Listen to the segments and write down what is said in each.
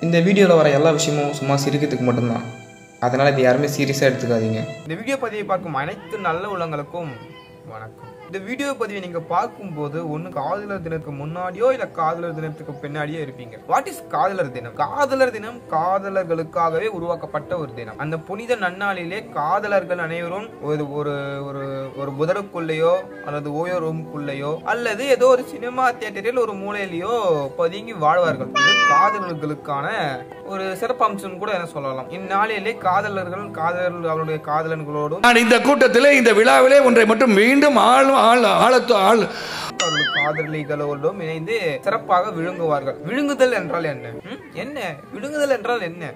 இந்த வீடியோவில் வர எல்லா விஷயமும் சும்மா சிரிக்கிறதுக்கு மட்டும்தான் அதனால் இது யாருமே சீரியஸாக எடுத்துக்காதீங்க இந்த வீடியோ பதிவை பார்க்கும் அனைத்து நல்ல உள்ளங்களுக்கும் வணக்கம் இந்த வீடியோ பதிவை நீங்க பார்க்கும்போது ஒண்ணு காதலர் தினத்துக்கு முன்னாடியோ இல்ல காதலர் தினத்துக்கு பின்னாடியோ இருப்பீங்க வாட் இஸ் காதலர் தினம் காதலர் தினம் காதலர்களுக்காகவே உருவாக்கப்பட்ட ஒரு தினம் அந்த புனித நன்னாளிலே காதலர்கள் அனைவரும் ஒரு ஒரு ஒரு ஒரு புதருக்குள்ளேயோ அல்லது ஓயோ ரூமுக்குள்ளேயோ அல்லது ஏதோ ஒரு சினிமா தியேட்டரில் ஒரு மூலையிலேயோ பதுங்கி வாழ்வார்கள் இது காதலர்களுக்கான ஒரு சிறப்பம்சம் கூட என்ன சொல்லலாம் இந்நாளிலே காதலர்கள் காதலர்கள் அவருடைய காதலன்களோடும் நான் இந்த கூட்டத்திலே இந்த விழாவிலே ஒன்றை மட்டும் மீண்டும் ஆள் ஆள் ஆழத்து ஆள் அவர்கள் காதலிகளோடும் இணைந்து சிறப்பாக விழுங்குவார்கள் விழுங்குதல் என்றால் என்ன ம்? என்ன விழுங்குதல் என்றால் என்ன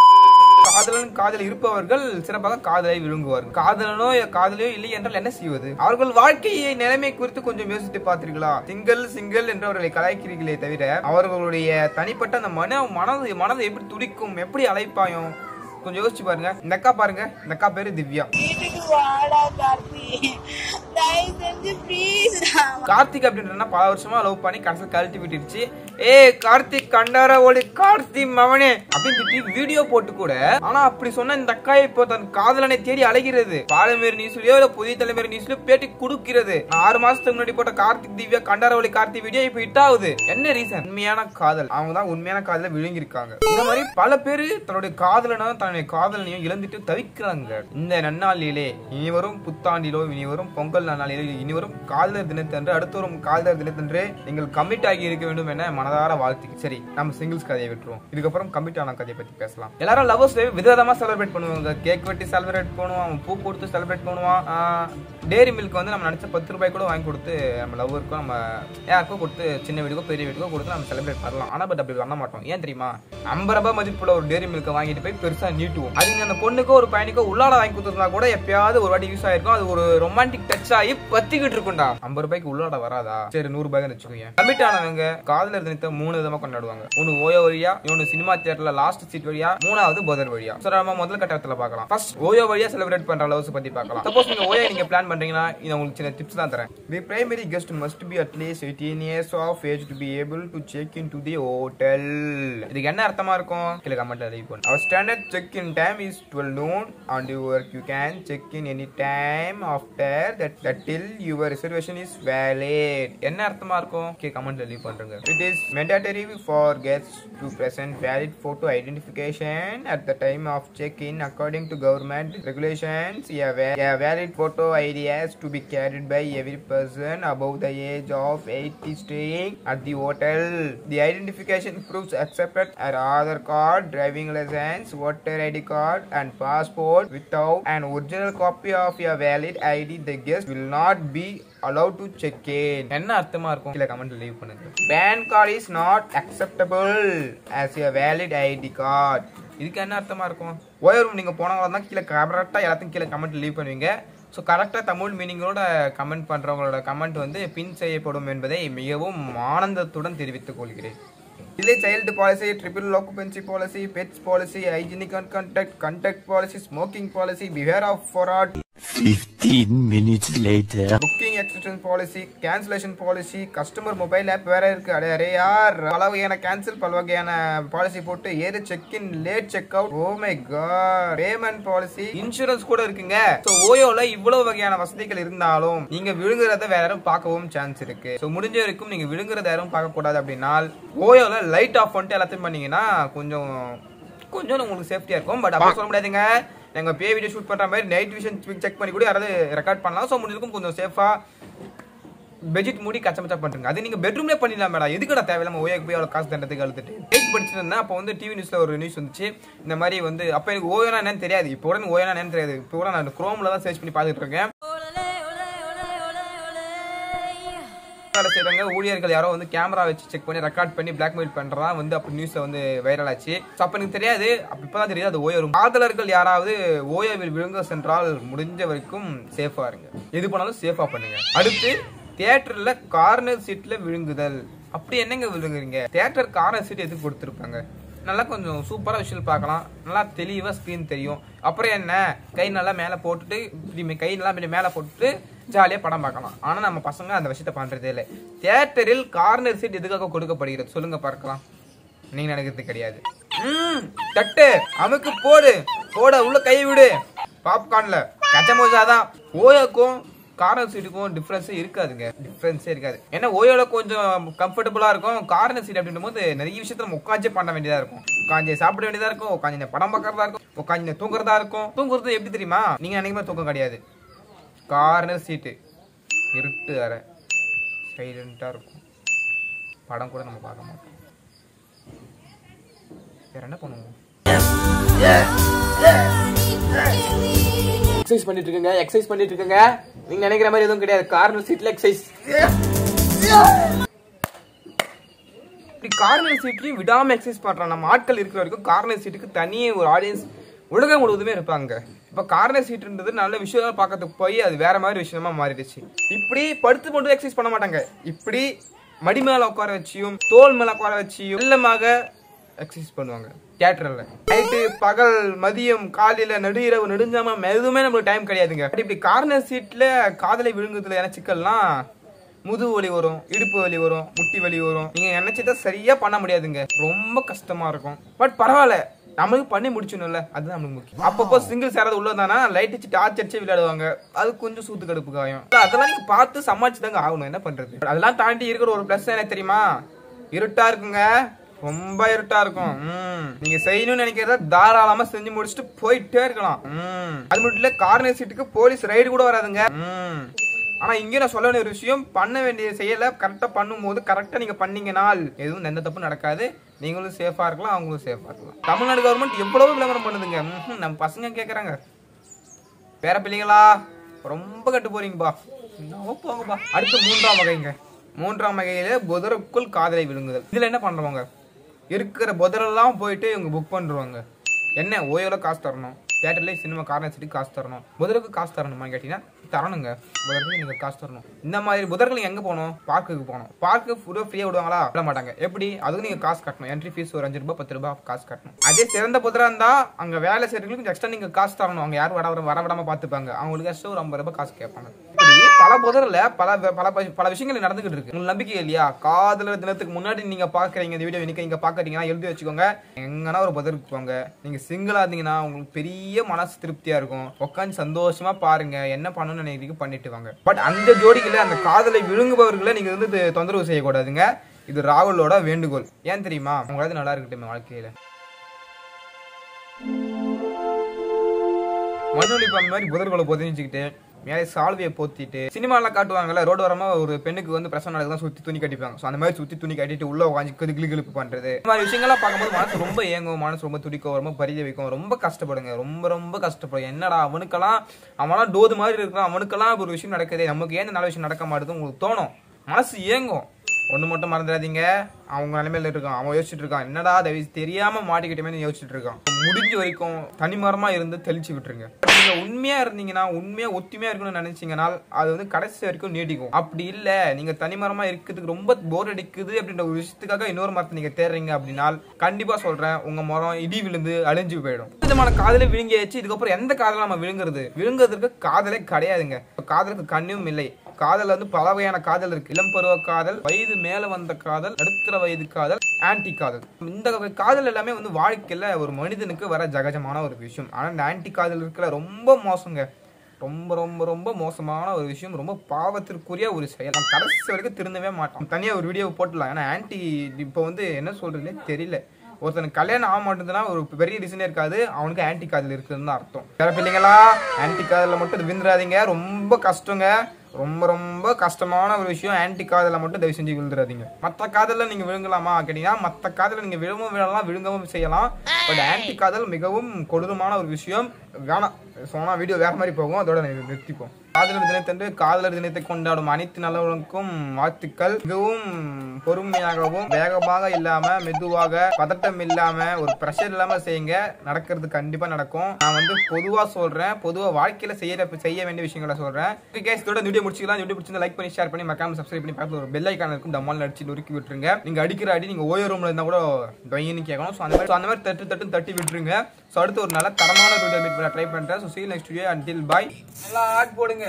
காதலன் காதல் இருப்பவர்கள் சிறப்பாக காதலை விழுங்குவார்கள் காதலனோ காதலையோ இல்லை என்றால் என்ன செய்வது அவர்கள் வாழ்க்கையை நிலைமை குறித்து கொஞ்சம் யோசித்து பார்த்தீர்களா சிங்கிள் சிங்கிள் என்று அவர்களை கலாய்க்கிறீர்களே தவிர அவர்களுடைய தனிப்பட்ட அந்த மன மனது மனதை எப்படி துடிக்கும் எப்படி அழைப்பாயும் கொஞ்சம் யோசிச்சு பாருங்க இந்த அக்கா பாருங்க இந்த அக்கா பேரு திவ்யா வீட்டுக்கு வாடா கார்த்தி தயவு செஞ்சு ப்ளீஸ் கார்த்திக் அப்படின்றனா பல வருஷமா லவ் பண்ணி கடைசியில் கழட்டி விட்டுருச்சு ஏ கார்த்திக் கண்டார ஒளி கார்த்தி மவனே அப்படின்னு திட்டி வீடியோ போட்டு கூட ஆனா அப்படி சொன்ன இந்த அக்கா இப்போ தன் காதலனை தேடி அலைகிறது பாலமேரி நியூஸ்லயோ இல்ல புதிய தலைமுறை நியூஸ்லயோ பேட்டி கொடுக்கிறது நான் ஆறு மாசத்துக்கு முன்னாடி போட்ட கார்த்திக் திவ்யா கண்டார ஒளி கார்த்தி வீடியோ இப்போ ஹிட் ஆகுது என்ன ரீசன் உண்மையான காதல் அவங்க தான் உண்மையான காதல விழுங்கி இருக்காங்க இந்த மாதிரி பல பேரு தன்னுடைய காதலனும் தன்னுடைய காதலனையும் இழந்துட்டு தவிக்கிறாங்க இந்த நன்னாளிலே இனிவரும் புத்தாண்டிலோ இனிவரும் பொங்கல் நன்னாளிலோ இனிவரும் காதலர் தினத்தன்று அடுத்து வரும் காதலர் தினத்தன்று நீங்கள் கமிட் ஆகி இருக்க வேண்டும் என மனதார வாழ்த்து சரி நம்ம சிங்கிள்ஸ் கதையை விட்டுருவோம் இதுக்கப்புறம் கமிட் ஆன கதையை பத்தி பேசலாம் எல்லாரும் லவர்ஸ் விதவிதமா செலிப்ரேட் பண்ணுவாங்க கேக் வெட்டி செலிப்ரேட் பண்ணுவான் அவன் பூ கொடுத்து செலிப்ரேட் பண்ணுவான் டேரி மில்க் வந்து நம்ம நினைச்ச பத்து ரூபாய் கூட வாங்கி கொடுத்து நம்ம லவ்வருக்கும் நம்ம யாருக்கோ கொடுத்து சின்ன வீட்டுக்கோ பெரிய வீட்டுக்கோ கொடுத்து நம்ம செலிப்ரேட் பண்ணலாம் ஆனா பட் அப்படி பண்ண மாட்டோம் ஏன் தெரியுமா ஐம்பது ரூபாய் மதிப்புள்ள ஒரு டேரி மில்க் வாங்கிட்டு போய் பெருசா நீட்டுவோம் அது அந்த பொண்ணுக்கோ ஒரு பையனுக்கோ உள்ளாட வாங்கி கொடுத்துருந்தா கூட எப்பயாவது ஒரு வாட்டி யூஸ் ஆயிருக்கும் அது ஒரு ரொமான்டிக் டச் ஆகி பத்திக்கிட்டு இருக்கும்டா ஐம்பது ரூபாய்க்கு உள்ளாட வராதா சரி நூறு ரூபாய் வச்சுக்கோங்க கமிட் ஆனவங்க காதலர் தினத்தை மூணு விதமா கொண்டாடுவாங்க ஒன்னு ஓயோ வழியா இன்னொன்னு சினிமா தியேட்டர்ல லாஸ்ட் சீட் வழியா மூணாவது போதர் வழியா சோ நம்ம முதல் கட்டத்துல பார்க்கலாம் ஃபர்ஸ்ட் ஓயோ வழியா செலிப்ரேட் பண்ற லவ்ஸ் பத்தி பார்க்கலாம் சப்போஸ் நீங்க ஓயோ நீங்க பிளான் பண்றீங்கன்னா இது உங்களுக்கு சின்ன டிப்ஸ் தான் தரேன் the primary guest must be at least 18 years of age to be able to check into the hotel இதுக்கு என்ன அர்த்தமா இருக்கும் கீழே கமெண்ட்ல லீவ் பண்ணு our standard check in time is 12 noon and your you can check in any time after that that till your reservation is valid என்ன அர்த்தமா இருக்கும் கீழே கமெண்ட்ல லீவ் பண்றேங்க it is mandatory for guests to present valid photo identification at the time of check-in according to government regulations a, va- a valid photo ID has to be carried by every person above the age of 80 staying at the hotel the identification proofs accepted are Aadhaar card driving license voter ID card and passport without an original copy of a valid ID the guest will not be allowed to check in என்ன அர்த்தமா இருக்கும் கீழே கமெண்ட்ல leave பண்ணுங்க pan card is not acceptable as a valid ID card இதுக்கு என்ன அர்த்தமா இருக்கும் ஓயர் ரூம் நீங்க போனவங்க தான் கீழே கரெக்டாக எல்லாத்தையும் கீழே கமெண்ட் லீவ் பண்ணுவீங்க ஸோ கரெக்டாக தமிழ் மீனிங்கோட கமெண்ட் பண்ணுறவங்களோட கமெண்ட் வந்து பின் செய்யப்படும் என்பதை மிகவும் ஆனந்தத்துடன் தெரிவித்துக் கொள்கிறேன் இல்லை child policy triple occupancy policy pets policy hygienic and conduct conduct policy smoking policy பிஹேர் ஆஃப் ஃபாராட் 15 minutes later. Booking extension policy cancellation policy customer mobile app வேற இருக்கு அடே அரே யார் பல வகையான கேன்சல் பல வகையான பாலிசி போட்டு ஏது check in late check out oh my god payment policy insurance கூட இருக்குங்க சோ ஓயோல இவ்வளவு வகையான வசதிகள் இருந்தாலும் நீங்க விழுங்குறத வேற யாரும் பார்க்கவும் சான்ஸ் இருக்கு சோ முடிஞ்ச வரைக்கும் நீங்க விழுங்குறத யாரும் பார்க்க கூடாது அப்படின்னா ஓயோல லைட் ஆஃப் பண்ணிட்டு எல்லாத்தையும் பண்ணீங்கன்னா கொஞ்சம் கொஞ்சம் உங்களுக்கு சேஃப்டியா இருக்கும் பட் அப்படி சொல்ல முடியாதுங்க நாங்க பே வீடியோ ஷூட் பண்ற மாதிரி நைட் விஷன் செக் பண்ணி கூட யாராவது ரெக்கார்ட் பண்ணலாம் ஸோ முடிஞ்சிருக்கும் கொஞ்சம் சேஃபா பெட்ஷீட் மூடி கச்சமச்சா பண்றீங்க அது நீங்க பெட்ரூம்ல பண்ணிடலாம் மேடம் எதுக்குடா தேவையில்லாம ஓயோக்கு போய் அவ்வளவு காசு தண்டத்துக்கு அழுத்துட்டு எயிட் படிச்சுட்டு இருந்தேன் அப்போ வந்து டிவி நியூஸ்ல ஒரு நியூஸ் வந்துச்சு இந்த மாதிரி வந்து அப்ப எனக்கு ஓயோனா என்னன்னு தெரியாது இப்போ கூட ஓயோனா என்னன்னு தெரியாது இப்போ கூட நான் குரோம்ல தான் சர்ச் பண்ணி பார்த்துட்டு இருக்கேன் வேலை செய்யறவங்க ஊழியர்கள் யாரோ வந்து கேமரா வச்சு செக் பண்ணி ரெக்கார்ட் பண்ணி பிளாக்மெயில் பண்றதா வந்து அப்ப நியூஸ்ல வந்து வைரல் ஆச்சு So, அப்ப எனக்கு தெரியாது அப்ப இப்பதான் தெரியாது அது ஓயோ காதலர்கள் யாராவது ஓயோவில் விழுங்க சென்றால் முடிஞ்ச வரைக்கும் சேஃபா இருங்க எது பண்ணாலும் சேஃபா பண்ணுங்க அடுத்து தியேட்டர்ல கார்னர் சீட்ல விழுங்குதல் அப்படி என்னங்க விழுங்குறீங்க தியேட்டர் கார்னர் சீட் எதுக்கு கொடுத்துருப்பாங்க நல்லா கொஞ்சம் சூப்பராக விஷுவல் பார்க்கலாம் நல்லா தெளிவாக ஸ்க்ரீன் தெரியும் அப்புறம் என்ன கை நல்லா மேலே போட்டுட்டு இப்படி கை நல்லா இப்படி மேலே போட்டுட்டு ஜாலியாக படம் பார்க்கலாம் ஆனால் நம்ம பசங்க அந்த விஷயத்தை பண்ணுறதே இல்லை தியேட்டரில் கார்னர் சீட் எதுக்காக கொடுக்கப்படுகிறது சொல்லுங்க பார்க்கலாம் நீங்க நினைக்கிறது கிடையாது ம் தட்டு அமுக்கு போடு போட உள்ள கை விடு பாப்கார்ன்ல கச்சமோஜா தான் ஓயோக்கும் கார்னர் சீட்டுக்கும் டிஃப்ரென்ஸே இருக்காதுங்க டிஃப்ரென்ஸே இருக்காது ஏன்னா ஓயோல கொஞ்சம் கம்ஃபர்டபுளா இருக்கும் கார்னர் சீட் அப்படின்னும் போது நிறைய விஷயத்துல நம்ம உட்காந்தே பண்ண வேண்டியதா இருக்கும் உட்காந்து சாப்பிட வேண்டியதா இருக்கும் உட்காந்து படம் பார்க்கறதா இருக்கும் உட்காந்து தூங்குறதா இருக்கும் தூங்குறது எப்படி தெரியுமா நீங்க நினைக்கிற தூக்கம் கிடையாது கார்னர் சீட்டு இருட்டு அறை சைலண்டா இருக்கும் படம் கூட நம்ம பார்க்க மாட்டோம் வேற என்ன பண்ணுவோம் எக்ஸசைஸ் பண்ணிட்டு இருக்கங்க எக்ஸசைஸ் பண்ணிட்டு இருக்கங்க நீங்க நினைக்கிற மாதிரி எதுவும் கிடையாது கார்னர் சீட்ல எக்ஸசைஸ் இப்படி கார்னர் சீட்லயும் விடாம எக்ஸசைஸ் பண்றான் நம்ம ஆட்கள் இருக்கிற வரைக்கும் கார்னர் சீட்டுக்கு தனியே ஒரு ஆடியன்ஸ் உலகம் முழுவதுமே இருப்பாங்க இப்ப கார்னர் சீட்ன்றது நல்ல விஷயம் பார்க்கறதுக்கு போய் அது வேற மாதிரி விஷயமா மாறிடுச்சு இப்படி படுத்து மட்டும் எக்ஸசைஸ் பண்ண மாட்டாங்க இப்படி மடி மேல உட்கார வச்சியும் தோல் மேல உட்கார வச்சியும் மெல்லமாக எக்ஸசைஸ் பண்ணுவாங்க தியேட்டர்ல நைட்டு பகல் மதியம் காலையில நடு இரவு நெடுஞ்சாம எதுவுமே நம்மளுக்கு டைம் கிடையாதுங்க அப்படி இப்படி கார்னர் சீட்ல காதலை விழுங்குறதுல என்ன சிக்கல்லாம் முதுகு வலி வரும் இடுப்பு வலி வரும் முட்டி வலி வரும் நீங்க நினைச்சதை சரியா பண்ண முடியாதுங்க ரொம்ப கஷ்டமா இருக்கும் பட் பரவாயில்ல நமக்கு பண்ணி முடிச்சணும்ல அதுதான் நமக்கு முக்கியம் அப்பப்போ சிங்கிள் சேராது உள்ளதானா லைட் வச்சு டார்ச் அடிச்சு விளையாடுவாங்க அது கொஞ்சம் சூத்து கடுப்பு காயம் அதெல்லாம் நீங்க பார்த்து சமாளிச்சு தாங்க ஆகணும் என்ன பண்றது அதெல்லாம் தாண்டி இருக்கிற ஒரு பிளஸ் என்ன தெரியுமா இருட்டா இருக்குங்க ரொம்ப இருட்டா இருக்கும் ம். நீங்க செய்யணும்னு நினைக்கிறத தாராளமா செஞ்சு முடிச்சுட்டு போயிட்டே இருக்கலாம் ம். அது மட்டும் இல்ல கார்னர் சீட்டுக்கு போலீஸ் ரைடு கூட வராதுங்க ம். ஆனா இங்க நான் சொல்ல வேண்டிய ஒரு விஷயம் பண்ண வேண்டிய செயலை கரெக்டா பண்ணும்போது கரெக்டா நீங்க பண்ணீங்கனால் எதுவும் எந்த தப்பும் நடக்காது நீங்களும் சேஃபா இருக்கலாம் அவங்களும் சேஃபா இருக்கலாம் தமிழ்நாடு கவர்மெண்ட் எவ்வளவு விளம்பரம் பண்ணுதுங்க ம்ஹும். நம்ம பசங்க கேக்குறாங்க பேர பிள்ளைங்களா ரொம்ப கட்டு போறீங்கப்பா என்னவோ போங்கப்பா அடுத்து மூன்றாம் வகைங்க மூன்றாம் வகையில புதருக்குள் காதலை விழுங்குதல் இதுல என்ன பண்றவங்க இருக்கிற புதரெல்லாம் போயிட்டு இவங்க புக் பண்ணுவாங்க என்ன ஓயோல காசு தரணும் தேட்டர்ல சினிமா கார்னர் சிட்டி காசு தரணும் புதருக்கு காசு தரணுமான்னு கேட்டீங்கன்னா தரணுங்க புதருக்கு நீங்க காசு தரணும் இந்த மாதிரி புதர்கள் எங்க போகணும் பார்க்குக்கு போகணும் பார்க்கு ஃபுல்லாக ஃப்ரீயா விடுவாங்களா விட மாட்டாங்க எப்படி அதுக்கு நீங்க காசு கட்டணும் என்ட்ரி ஃபீஸ் ஒரு அஞ்சு ரூபாய் பத்து ரூபாய் காசு கட்டணும் அதே சிறந்த புதரா இருந்தா அங்க வேலை செய்யறதுக்கு எக்ஸ்ட்ரா நீங்க காசு தரணும் அவங்க யாரும் வர வர வர விடாம பாத்துப்பாங்க அவங்களுக்கு எக்ஸ்ட்ரா ஒரு ஐம்பது ரூபாய் காசு கேட்பாங்க இப்படி பல புதர்ல பல பல பல விஷயங்கள் நடந்துகிட்டு இருக்கு உங்களுக்கு நம்பிக்கை இல்லையா காதலர் தினத்துக்கு முன்னாடி நீங்க பாக்குறீங்க இந்த வீடியோ இன்னைக்கு நீங்க பாக்குறீங்கன்னா எழுதி வச்சுக்கோங்க எங்கன்னா ஒரு புதருக்கு போங்க நீங்க சிங்கிளா இருந்தீங்கன்னா உங்களுக்கு பெரிய மனசு திருப்தியா இருக்கும் உட்காந்து சந்தோஷமா பாருங்க என்ன பண்ணணும்னு நினைக்கிறீங்க பண்ணிட்டு வாங்க பட் அந்த ஜோடிகளை அந்த காதலை விழுங்குபவர்களை நீங்க வந்து இது தொந்தரவு செய்யக்கூடாதுங்க இது ராகுலோட வேண்டுகோள் ஏன் தெரியுமா உங்களாவது நல்லா இருக்கட்டும் வாழ்க்கையில மண்ணொலி பாம்பு மாதிரி புதர்களை பொதிஞ்சுக்கிட்டு மேலே சால்வையை போத்திட்டு சினிமாலாம் காட்டுவாங்கல்ல ரோடு வரமா ஒரு பெண்ணுக்கு வந்து பிரசவம் நடக்குதான் சுத்தி துணி கட்டிப்பாங்க ஸோ அந்த மாதிரி சுத்தி துணி கட்டிட்டு உள்ள உட்காந்து கிளு கிளு கிளிப்பு பண்றது இந்த மாதிரி விஷயங்கள்லாம் பார்க்கும்போது மனசு ரொம்ப ஏங்கும் மனசு ரொம்ப துடிக்கும் ரொம்ப பரித வைக்கும் ரொம்ப கஷ்டப்படுங்க ரொம்ப ரொம்ப கஷ்டப்படும் என்னடா அவனுக்கெல்லாம் அவன்லாம் டோது மாதிரி இருக்கான் அவனுக்கெல்லாம் ஒரு விஷயம் நடக்குதே நமக்கு ஏன் இந்த நல்ல விஷயம் நடக்க மாட்டேது உங்களுக்கு தோணும் மனசு ஏங்கும் ஒண்ணு மட்டும் மறந்துடாதீங்க அவங்க நிலைமையில இருக்கான் அவன் யோசிச்சுட்டு இருக்கான் என்னடா தவி தெரியாம மாட்டிக்கிட்டமே யோசிச்சுட்டு இருக்கான் முடிஞ்ச வரைக்கும் தனிமரமா இருந்து தெளிச்சு விட்டுருங்க நீங்க உண்மையா இருந்தீங்கன்னா உண்மையா ஒத்துமையா இருக்கணும்னு நினைச்சீங்கன்னா அது வந்து கடைசி வரைக்கும் நீடிக்கும் அப்படி இல்ல நீங்க தனிமரமா இருக்கிறதுக்கு ரொம்ப போர் அடிக்குது அப்படின்ற ஒரு விஷயத்துக்காக இன்னொரு மரத்தை நீங்க தேடுறீங்க அப்படின்னா கண்டிப்பா சொல்றேன் உங்க மரம் இடி விழுந்து அழிஞ்சு போயிடும் விதமான காதலை விழுங்கியாச்சு இதுக்கப்புறம் எந்த காதலை நம்ம விழுங்குறது விழுங்குறதுக்கு காதலே கிடையாதுங்க காதலுக்கு கண்ணும் இல்லை காதல் வந்து பல வகையான காதல் இருக்கு இளம் பருவ காதல் வயது மேல வந்த காதல் நடுத்தர வயது காதல் ஆன்டி காதல் இந்த வகை காதல் எல்லாமே வந்து வாழ்க்கையில ஒரு மனிதனுக்கு வர ஜகஜமான ஒரு விஷயம் ஆனா இந்த ஆன்டி காதல் இருக்கிற ரொம்ப மோசங்க ரொம்ப ரொம்ப ரொம்ப மோசமான ஒரு விஷயம் ரொம்ப பாவத்திற்குரிய ஒரு செயல் நம்ம கடைசி வரைக்கும் திருந்தவே மாட்டோம் தனியா ஒரு வீடியோ போட்டுலாம் ஏன்னா ஆன்டி இப்போ வந்து என்ன சொல்றதுன்னே தெரியல ஒருத்தனுக்கு கல்யாணம் ஆக மாட்டேங்குதுன்னா ஒரு பெரிய ரீசனே இருக்காது அவனுக்கு ஆன்டி காதல் இருக்குதுன்னு தான் அர்த்தம் வேற பிள்ளைங்களா ஆன்டி காதலில் மட்டும் இது விந்துறாதீங்க ரொம்ப கஷ்டங்க ரொம்ப ரொம்ப கஷ்டமான ஒரு விஷயம் ஆன்டி காதலை மட்டும் தயவு செஞ்சு விழுந்துடாதீங்க மற்ற காதலில் நீங்கள் விழுங்கலாமா கேட்டீங்கன்னா மற்ற காதலை நீங்கள் விழுவும் விழலாம் விழுங்கவும் செய்யலாம் பட் ஆன்டி காதல் மிகவும் கொடூரமான ஒரு விஷயம் வேணாம் சொன்னா வீடியோ வேற மாதிரி போகும் அதோட நிறு- நிறுத்திப்போம் காதலர் தினத்தன்று காதலர் தினத்தை கொண்டாடும் அனைத்து நல்லவர்களுக்கும் வாழ்த்துக்கள் மிகவும் பொறுமையாகவும் வேகமாக இல்லாம மெதுவாக பதட்டம் இல்லாம ஒரு ப்ரெஷர் இல்லாம செய்யுங்க நடக்கிறது கண்டிப்பா நடக்கும் நான் வந்து பொதுவா சொல்றேன் பொதுவா வாழ்க்கையில செய்யற செய்ய வேண்டிய விஷயங்களை சொல்றேன் ஓகே guys, இதோட வீடியோ முடிச்சுக்கலாம் வீடியோ பிடிச்சிருந்தா லைக் பண்ணி ஷேர் பண்ணி மறக்காம சப்ஸ்கிரைப் பண்ணி பக்கத்துல ஒரு பெல் ஐக்கான் இருக்கும் தம்மால் அடிச்சு நொறுக்கி விட்டுருங்க நீங்க அடிக்கிற அடி நீங்க ஓயோ ரூம்ல இருந்தா கூட டொயின்னு கேட்கணும் ஸோ அந்த மாதிரி so அந்த மாதிரி தட்டு தட்டு தட்டி விட்டுருங்க ஸோ அடுத்து ஒரு நல்ல தரமான வீடியோ மீட் பண்ண ட்ரை பண்றேன் so see you next video until bye நல்லா ஆட் போடுங்க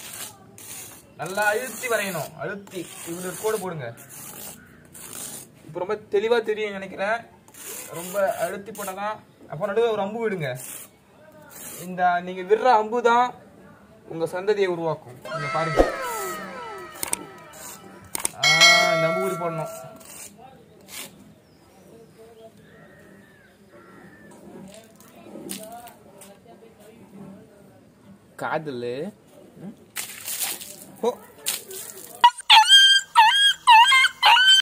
நல்லா அழுத்தி வரையணும் அழுத்தி இவ்வளவு கோடு போடுங்க இப்போ ரொம்ப தெளிவா தெரியும் நினைக்கிறேன் ரொம்ப அழுத்தி போட்டாதான் அப்போ நடுவே ஒரு அம்பு விடுங்க இந்த நீங்க விடுற அம்பு தான் உங்க சந்ததியை உருவாக்கும் நீங்க பாருங்க ஆ, இந்த அம்பு குறி போடணும் காதல் ஓ